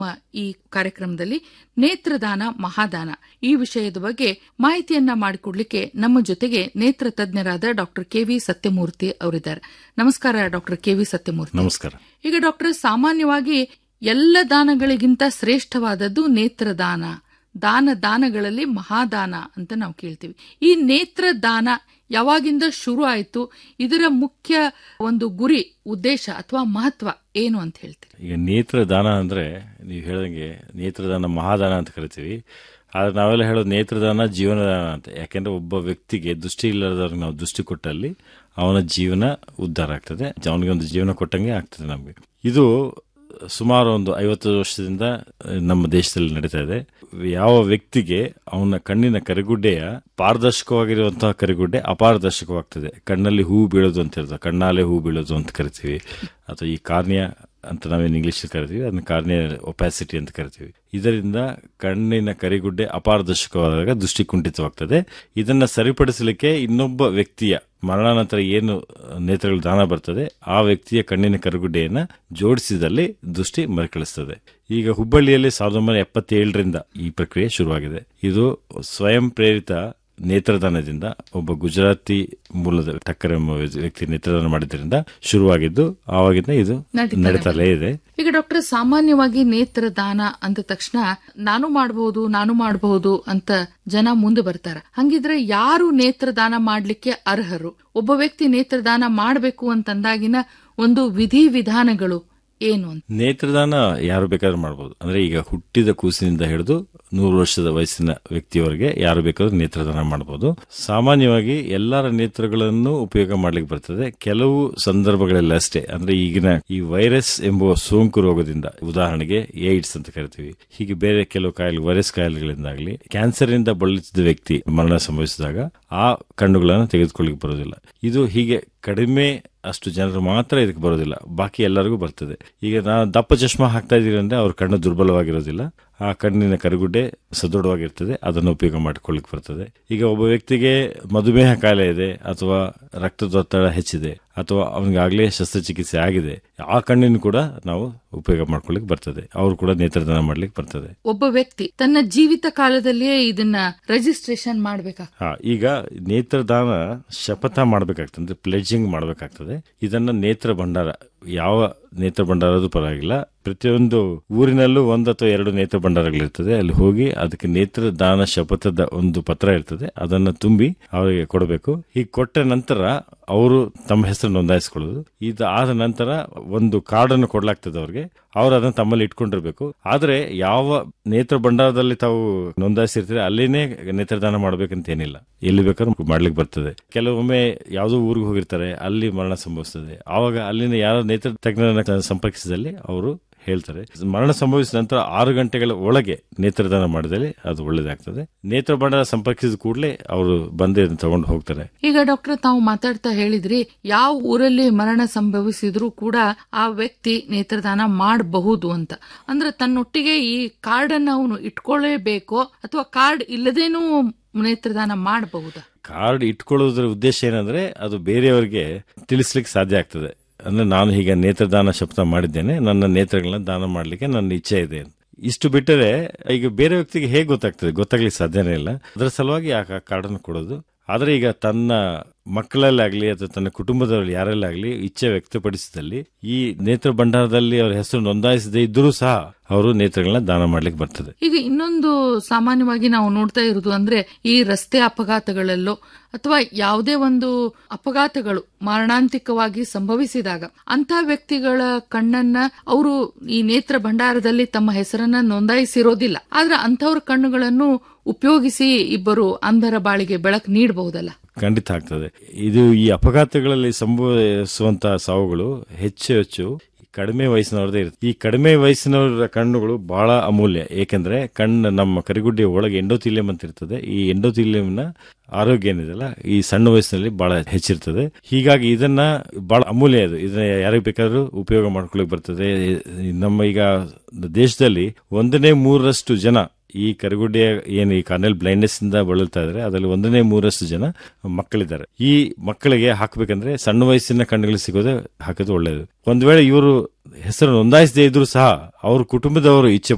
ಈ ಕಾರ್ಯಕ್ರಮದಲ್ಲಿ ನೇತ್ರದಾನ ಮಹಾದಾನ ಈ ವಿಷಯದ ಬಗ್ಗೆ ಮಾಹಿತಿಯನ್ನ ಮಾಡಿಕೊಡ್ಲಿಕ್ಕೆ ನಮ್ಮ ಜೊತೆಗೆ ನೇತ್ರ ತಜ್ಞರಾದ ಡಾಕ್ಟರ್ ಕೆವಿ ಸತ್ಯಮೂರ್ತಿ ಅವರಿದ್ದಾರೆ ನಮಸ್ಕಾರ ಡಾಕ್ಟರ್ ಕೆವಿ ಸತ್ಯಮೂರ್ತಿ ನಮಸ್ಕಾರ ಈಗ ಡಾಕ್ಟರ್ ಸಾಮಾನ್ಯವಾಗಿ ಎಲ್ಲ ದಾನಗಳಿಗಿಂತ ಶ್ರೇಷ್ಠವಾದದ್ದು ನೇತ್ರದಾನ ದಾನ ದಾನಗಳಲ್ಲಿ ಮಹಾದಾನ ಅಂತ ನಾವು ಕೇಳ್ತೀವಿ ಈ ನೇತ್ರದಾನ ಯಾವಾಗಿಂದ ಶುರು ಆಯಿತು ಇದರ ಮುಖ್ಯ ಒಂದು ಗುರಿ ಉದ್ದೇಶ ಅಥವಾ ಮಹತ್ವ ಏನು ಅಂತ ಹೇಳ್ತೀರಿ ಈಗ ನೇತ್ರದಾನ ಅಂದ್ರೆ ನೀವು ಹೇಳ್ದಂಗೆ ನೇತ್ರದಾನ ಮಹಾದಾನ ಅಂತ ಕರಿತೀವಿ ಆದ್ರೆ ನಾವೆಲ್ಲ ಹೇಳೋದು ನೇತ್ರದಾನ ಜೀವನದಾನ ಅಂತ ಯಾಕೆಂದ್ರೆ ಒಬ್ಬ ವ್ಯಕ್ತಿಗೆ ದೃಷ್ಟಿ ಇಲ್ಲದವ್ರಿಗೆ ನಾವು ದೃಷ್ಟಿ ಕೊಟ್ಟಲ್ಲಿ ಅವನ ಜೀವನ ಉದ್ಧಾರ ಆಗ್ತದೆ ಅವನಿಗೆ ಒಂದು ಜೀವನ ಕೊಟ್ಟಂಗೆ ಆಗ್ತದೆ ನಮಗೆ ಇದು ಸುಮಾರು ಒಂದು ಐವತ್ತು ವರ್ಷದಿಂದ ನಮ್ಮ ದೇಶದಲ್ಲಿ ನಡೀತಾ ಇದೆ ಯಾವ ವ್ಯಕ್ತಿಗೆ ಅವನ ಕಣ್ಣಿನ ಕರಿಗುಡ್ಡೆಯ ಪಾರದರ್ಶಕವಾಗಿರುವಂತಹ ಕರಿಗುಡ್ಡೆ ಅಪಾರದರ್ಶಕವಾಗ್ತದೆ ಕಣ್ಣಲ್ಲಿ ಹೂ ಬೀಳೋದು ಅಂತ ಹೇಳ್ತಾರೆ ಕಣ್ಣಾಲೆ ಹೂ ಬೀಳೋದು ಅಂತ ಕರಿತೀವಿ ಅಥವಾ ಈ ಕಾರ್ನಿಯ ಅಂತ ನಾವೇನು ಇಂಗ್ಲಿಷ್ ಕರಿತೀವಿ ಅದನ್ನ ಕಾರ್ನಿಯ ಒಪ್ಯಾಸಿಟಿ ಅಂತ ಕರಿತೀವಿ ಇದರಿಂದ ಕಣ್ಣಿನ ಕರಿಗುಡ್ಡೆ ಅಪಾರದರ್ಶಕವಾದಾಗ ದೃಷ್ಟಿ ಕುಂಠಿತವಾಗ್ತದೆ ಇದನ್ನ ಸರಿಪಡಿಸಲಿಕ್ಕೆ ಇನ್ನೊಬ್ಬ ವ್ಯಕ್ತಿಯ ಮರಣಾನಂತರ ಏನು ನೇತ್ರಗಳು ದಾನ ಬರ್ತದೆ ಆ ವ್ಯಕ್ತಿಯ ಕಣ್ಣಿನ ಕರುಗುಡ್ಡೆಯನ್ನ ಜೋಡಿಸಿದಲ್ಲಿ ದೃಷ್ಟಿ ಮರುಕಳಿಸ್ತದೆ ಈಗ ಹುಬ್ಬಳ್ಳಿಯಲ್ಲಿ ಸಾವಿರದ ಒಂಬೈನೂರ ಎಪ್ಪತ್ತೇಳರಿಂದ ಈ ಪ್ರಕ್ರಿಯೆ ಶುರುವಾಗಿದೆ ಇದು ಸ್ವಯಂ ಪ್ರೇರಿತ ನೇತ್ರದಾನದಿಂದ ಒಬ್ಬ ಗುಜರಾತಿ ಮೂಲದ ಟಕ್ಕರ್ ಎಂಬ ವ್ಯಕ್ತಿ ನೇತ್ರದಾನ ಮಾಡಿದ್ರಿಂದ ಶುರುವಾಗಿದ್ದು ಆವಾಗಿಂದ ಇದು ನಡೀತಾನೆ. ನಡೀತಲೇ ಇದೆ ಈಗ ಡಾಕ್ಟರ್ ಸಾಮಾನ್ಯವಾಗಿ ನೇತ್ರದಾನ ಅಂದ ತಕ್ಷಣ ನಾನು ಮಾಡಬಹುದು ನಾನು ಮಾಡಬಹುದು ಅಂತ ಜನ ಮುಂದೆ ಬರ್ತಾರ ಹಂಗಿದ್ರೆ ಯಾರು ನೇತ್ರದಾನ ಮಾಡ್ಲಿಕ್ಕೆ ಅರ್ಹರು ಒಬ್ಬ ವ್ಯಕ್ತಿ ನೇತ್ರದಾನ ಮಾಡಬೇಕು ಅಂತಂದಾಗಿನ ಒಂದು ವಿಧಿ ವಿಧಾನಗಳು ಏನು ಅಂತ ನೇತ್ರದಾನ ಯಾರು ಬೇಕಾದ್ರೂ ಮಾಡಬಹುದು ಅಂದ್ರೆ ಈಗ ಹುಟ್ಟಿದ ಕೂಸಿನಿಂದ ಹಿಡಿದು ನೂರು ವರ್ಷದ ವಯಸ್ಸಿನ ವ್ಯಕ್ತಿಯವರೆಗೆ ಯಾರು ಬೇಕಾದ್ರೂ ನೇತ್ರದಾನ ಮಾಡಬಹುದು ಸಾಮಾನ್ಯವಾಗಿ ಎಲ್ಲರ ನೇತ್ರಗಳನ್ನು ಉಪಯೋಗ ಮಾಡ್ಲಿಕ್ಕೆ ಬರ್ತದೆ ಕೆಲವು ಸಂದರ್ಭಗಳಲ್ಲಿ ಅಷ್ಟೇ ಅಂದ್ರೆ ಈಗಿನ ಈ ವೈರಸ್ ಎಂಬುವ ಸೋಂಕು ರೋಗದಿಂದ ಉದಾಹರಣೆಗೆ ಏಡ್ಸ್ ಅಂತ ಕರಿತೀವಿ ಹೀಗೆ ಬೇರೆ ಕೆಲವು ಕಾಯಿಲೆ ವೈರಸ್ ಕಾಯಿಲೆಗಳಿಂದಾಗಲಿ ಕ್ಯಾನ್ಸರ್ ಇಂದ ಬಳಲಿಸಿದ ವ್ಯಕ್ತಿ ಮರಣ ಸಂಭವಿಸಿದಾಗ ಆ ಕಣ್ಣುಗಳನ್ನು ತೆಗೆದುಕೊಳ್ಳಿಕ್ಕೆ ಬರೋದಿಲ್ಲ ಇದು ಹೀಗೆ ಕಡಿಮೆ ಅಷ್ಟು ಜನರು ಮಾತ್ರ ಇದಕ್ಕೆ ಬರೋದಿಲ್ಲ ಬಾಕಿ ಎಲ್ಲರಿಗೂ ಬರ್ತದೆ ಈಗ ನಾವು ದಪ್ಪ ಚಶ್ಮಾ ಹಾಕ್ತಾ ಇದೀವಿ ಅಂದ್ರೆ ಅವ್ರ ಕಣ್ಣು ದುರ್ಬಲವಾಗಿರೋದಿಲ್ಲ ಆ ಕಣ್ಣಿನ ಕರುಗುಡ್ಡೆ ಸದೃಢವಾಗಿರ್ತದೆ ಅದನ್ನು ಉಪಯೋಗ ಮಾಡಿಕೊಳ್ಳಿಕ್ ಬರ್ತದೆ ಈಗ ಒಬ್ಬ ವ್ಯಕ್ತಿಗೆ ಮಧುಮೇಹ ಕಾಯಿಲೆ ಇದೆ ಅಥವಾ ರಕ್ತದೊತ್ತಡ ಹೆಚ್ಚಿದೆ ಅಥವಾ ಅವನಿಗಾಗಲೇ ಶಸ್ತ್ರಚಿಕಿತ್ಸೆ ಆಗಿದೆ ಆ ಕಣ್ಣಿನ ಕೂಡ ನಾವು ಉಪಯೋಗ ಮಾಡ್ಕೊಳ್ಳಿಕ್ ಬರ್ತದೆ ಅವರು ಕೂಡ ನೇತ್ರದಾನ ಮಾಡ್ಲಿಕ್ಕೆ ಬರ್ತದೆ ಒಬ್ಬ ವ್ಯಕ್ತಿ ತನ್ನ ಜೀವಿತ ಕಾಲದಲ್ಲಿಯೇ ಇದನ್ನ ರಿಜಿಸ್ಟ್ರೇಷನ್ ಮಾಡ್ಬೇಕಾ ಹಾ ಈಗ ನೇತ್ರದಾನ ಶಪಥ ಮಾಡಬೇಕಾಗ್ತದೆ ಅಂದ್ರೆ ಪ್ಲೆಡ್ಜಿಂಗ್ ಮಾಡಬೇಕಾಗ್ತದೆ ಇದನ್ನ ನೇತ್ರ ಭಂಡಾರ ಯಾವ ನೇತ್ರ ಭಂಡಾರದು ಪರವಾಗಿಲ್ಲ ಪ್ರತಿಯೊಂದು ಊರಿನಲ್ಲೂ ಒಂದು ಅಥವಾ ಎರಡು ನೇತ್ರ ಭಂಡಾರಗಳಿರ್ತದೆ ಅಲ್ಲಿ ಹೋಗಿ ಅದಕ್ಕೆ ನೇತ್ರದಾನ ಶಪಥದ ಒಂದು ಪತ್ರ ಇರ್ತದೆ ಅದನ್ನ ತುಂಬಿ ಅವರಿಗೆ ಕೊಡಬೇಕು ಹೀಗೆ ಕೊಟ್ಟ ನಂತರ ಅವರು ತಮ್ಮ ಹೆಸರು ನೋಂದಾಯಿಸಿಕೊಳ್ಳೋದು ಇದು ಆದ ನಂತರ ಒಂದು ಕಾರ್ಡ್ ಅನ್ನು ಕೊಡ್ಲಾಗ್ತದೆ ಅವ್ರಿಗೆ ಅವ್ರು ಅದನ್ನ ತಮ್ಮಲ್ಲಿ ಇಟ್ಕೊಂಡಿರ್ಬೇಕು ಆದ್ರೆ ಯಾವ ನೇತ್ರ ಭಂಡಾರದಲ್ಲಿ ತಾವು ನೋಂದಾಯಿಸಿರ್ತೀರಿ ಅಲ್ಲೇನೆ ನೇತ್ರದಾನ ಮಾಡ್ಬೇಕಂತ ಏನಿಲ್ಲ ಎಲ್ಲಿ ಬೇಕಾದ್ರೂ ಮಾಡ್ಲಿಕ್ಕೆ ಬರ್ತದೆ ಕೆಲವೊಮ್ಮೆ ಯಾವುದೋ ಊರಿಗೆ ಹೋಗಿರ್ತಾರೆ ಅಲ್ಲಿ ಮರಣ ಸಂಭವಿಸ್ತದೆ ಆವಾಗ ಅಲ್ಲಿನ ಯಾರೋ ನೇತ್ರ ತಜ್ಞರನ್ನ ಸಂಪರ್ಕಿಸಿದಲ್ಲಿ ಅವರು ಹೇಳ್ತಾರೆ ಮರಣ ಸಂಭವಿಸಿದ ನಂತರ ಆರು ಗಂಟೆಗಳ ಒಳಗೆ ನೇತ್ರದಾನ ಮಾಡಿದಲ್ಲಿ ಅದು ಒಳ್ಳೇದಾಗ್ತದೆ ನೇತ್ರ ಭಂಡಾರ ಸಂಪರ್ಕಿಸಿದ ಕೂಡಲೇ ಅವರು ಬಂದೇ ತಗೊಂಡು ಹೋಗ್ತಾರೆ ಈಗ ಡಾಕ್ಟರ್ ತಾವು ಮಾತಾಡ್ತಾ ಹೇಳಿದ್ರಿ ಯಾವ ಊರಲ್ಲಿ ಮರಣ ಸಂಭವಿಸಿದ್ರೂ ಕೂಡ ಆ ವ್ಯಕ್ತಿ ನೇತ್ರದಾನ ಮಾಡಬಹುದು ಅಂತ ಅಂದ್ರೆ ತನ್ನೊಟ್ಟಿಗೆ ಈ ಕಾರ್ಡ್ ಅನ್ನ ಅವನು ಇಟ್ಕೊಳ್ಳೇಬೇಕೋ ಅಥವಾ ಕಾರ್ಡ್ ಇಲ್ಲದೇನೂ ನೇತ್ರದಾನ ಮಾಡಬಹುದಾ ಕಾರ್ಡ್ ಇಟ್ಕೊಳ್ಳೋದ್ರ ಉದ್ದೇಶ ಏನಂದ್ರೆ ಅದು ಬೇರೆಯವರಿಗೆ ತಿಳಿಸ್ಲಿಕ್ಕೆ ಸಾಧ್ಯ ಆಗ್ತದೆ ಅಂದ್ರೆ ನಾನು ಹೀಗೆ ನೇತ್ರದಾನ ಶಪಥ ಮಾಡಿದ್ದೇನೆ ನನ್ನ ನೇತ್ರಗಳನ್ನ ದಾನ ಮಾಡ್ಲಿಕ್ಕೆ ನನ್ನ ಇಚ್ಛೆ ಇದೆ ಅಂತ. ಇಷ್ಟು ಬಿಟ್ಟರೆ ಈಗ ಬೇರೆ ವ್ಯಕ್ತಿಗೆ ಹೇಗೆ ಗೊತ್ತಾಗ್ತದೆ ಗೊತ್ತಾಗ್ಲಿಕ್ಕೆ ಸಾಧ್ಯನೇ ಇಲ್ಲ ಅದರ ಸಲುವಾಗಿ ಆ ಕಾರ್ಡನ್ನು ಕೊಡೋದು ಆದ್ರೆ ಈಗ ತನ್ನ ಮಕ್ಕಳಲ್ಲಾಗ್ಲಿ ಅಥವಾ ತನ್ನ ಕುಟುಂಬದವರಲ್ಲಿ ಯಾರಲ್ಲಾಗ್ಲಿ ಇಚ್ಛೆ ವ್ಯಕ್ತಪಡಿಸಿದಲ್ಲಿ ಈ ನೇತ್ರ ಭಂಡಾರದಲ್ಲಿ ಅವರ ಹೆಸರು ನೋಂದಾಯಿಸದೇ ಇದ್ರೂ ಸಹ ಅವರು ನೇತ್ರಗಳನ್ನ ದಾನ ಮಾಡ್ಲಿಕ್ಕೆ ಬರ್ತದೆ ಈಗ ಇನ್ನೊಂದು ಸಾಮಾನ್ಯವಾಗಿ ನಾವು ನೋಡ್ತಾ ಇರುವುದು ಅಂದ್ರೆ ಈ ರಸ್ತೆ ಅಪಘಾತಗಳಲ್ಲೋ ಅಥವಾ ಯಾವುದೇ ಒಂದು ಅಪಘಾತಗಳು ಮಾರಣಾಂತಿಕವಾಗಿ ಸಂಭವಿಸಿದಾಗ ಅಂತ ವ್ಯಕ್ತಿಗಳ ಕಣ್ಣನ್ನ ಅವರು ಈ ನೇತ್ರ ಭಂಡಾರದಲ್ಲಿ ತಮ್ಮ ಹೆಸರನ್ನ ನೋಂದಾಯಿಸಿರೋದಿಲ್ಲ ಆದ್ರೆ ಅಂತವ್ರ ಕಣ್ಣುಗಳನ್ನು ಉಪಯೋಗಿಸಿ ಇಬ್ಬರು ಅಂಧರ ಬಾಳಿಗೆ ಬೆಳಕು ನೀಡಬಹುದಲ್ಲ ಖಂಡಿತ ಆಗ್ತದೆ ಇದು ಈ ಅಪಘಾತಗಳಲ್ಲಿ ಸಂಭವಿಸುವಂತಹ ಸಾವುಗಳು ಹೆಚ್ಚು ಹೆಚ್ಚು ಕಡಿಮೆ ವಯಸ್ಸಿನವ್ರದೇ ಇರುತ್ತೆ ಈ ಕಡಿಮೆ ವಯಸ್ಸಿನವರ ಕಣ್ಣುಗಳು ಬಹಳ ಅಮೂಲ್ಯ ಏಕೆಂದ್ರೆ ಕಣ್ಣು ನಮ್ಮ ಕರಿಗುಡ್ಡೆಯ ಒಳಗೆ ಎಂಡೋಥಿಲಿಯಂ ಅಂತ ಇರ್ತದೆ ಈ ಎಂಡೋಥಿಲಿಯಂನ ಆರೋಗ್ಯ ಏನಿದೆಲ್ಲ ಈ ಸಣ್ಣ ವಯಸ್ಸಿನಲ್ಲಿ ಬಹಳ ಹೆಚ್ಚಿರ್ತದೆ ಹೀಗಾಗಿ ಇದನ್ನ ಬಹಳ ಅಮೂಲ್ಯ ಇದು ಇದನ್ನ ಯಾರಿಗೆ ಬೇಕಾದ್ರೂ ಉಪಯೋಗ ಮಾಡ್ಕೊಳ್ಳಿಕ್ ಬರ್ತದೆ ನಮ್ಮ ಈಗ ದೇಶದಲ್ಲಿ ಒಂದನೇ ಮೂರರಷ್ಟು ಜನ ಈ ಕರಿಗುಡ್ಡೆಯ ಏನು ಈ ಕಾರ್ನಲ್ ಬ್ಲೈಂಡ್ನೆಸ್ ಇಂದ ಬಳಲ್ತಾ ಇದ್ದಾರೆ ಅದರಲ್ಲಿ ಒಂದನೇ ಮೂರಷ್ಟು ಜನ ಮಕ್ಕಳಿದ್ದಾರೆ ಈ ಮಕ್ಕಳಿಗೆ ಹಾಕಬೇಕಂದ್ರೆ ಸಣ್ಣ ವಯಸ್ಸಿನ ಕಣ್ಣುಗಳು ಸಿಗೋದೇ ಹಾಕೋದು ಒಳ್ಳೆಯದು ಒಂದ್ ವೇಳೆ ಇವರು ಹೆಸರು ನೋಂದಾಯಿಸದೇ ಇದ್ರು ಸಹ ಅವ್ರ ಕುಟುಂಬದವರು ಇಚ್ಛೆ